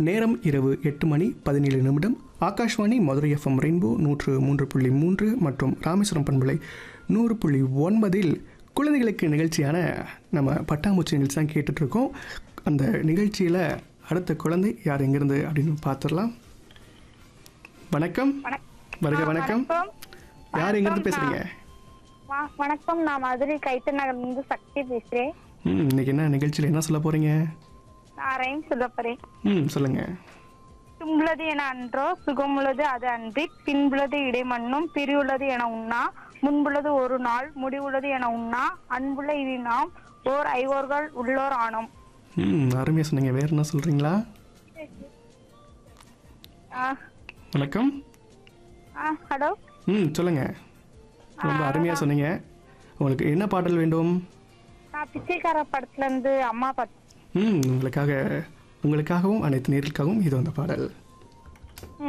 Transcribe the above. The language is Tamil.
நேரம் இரவு எட்டு மணி பதினேழு நிமிடம் ஆகாஷ்வாணி மதுரை எஃப்எம் ரெயின்போ நூற்று மூன்று புள்ளி மூன்று மற்றும் ராமேஸ்வரம் பண்பலை நூறு புள்ளி ஒன்பதில் குழந்தைகளுக்கு நிகழ்ச்சியான நம்ம பட்டாம்பூச்சி நிகழ்ச்சி தான் கேட்டுட்ருக்கோம் அந்த நிகழ்ச்சியில் அடுத்த குழந்தை யார் எங்கேருந்து அப்படின்னு பார்த்துடலாம் வணக்கம் வணக்- வருக ஆ, வணக்கம் யார் எங்கேருந்து பேசுகிறீங்க வா- வணக்கம் நான் மதுரை கைத்து நகர்ல இருந்து சக்தி பேசுறேன் ம் இன்னைக்கு என்ன நிகழ்ச்சியில் என்ன சொல்ல போகிறீங்க நான் ரைம் சொல்ல போறேன் ம் சொல்லுங்கள் தும்புள்ளது என அன்றோ சுகமுள்ளது அது அன்றி பின்புள்ளது இடைமண்ணும் பிரிவுள்ளது என உண்ணா முன்புள்ளது ஒரு நாள் முடிவுள்ளது என உண்ணா அன்புள்ள இது நாம் ஓர் ஐவோர்கள் உள்ளோர் ஆனோம் ம் அருமையாக சொன்னீங்க வேறு என்ன சொல்கிறீங்களா ஆ, வணக்கம் ஆ, ஹலோ ம் சொல்லுங்கள் ரொம்ப அருமையாக சொன்னீங்க உங்களுக்கு என்ன பாடல் வேண்டும் நான் பிச்சைக்கார படத்துல இருந்து அம்மா பாட்டு ம் உங்களுக்காக உங்களுக்காகவும் அனைத்து நேர்களுக்காகவும் இது அந்த பாடல்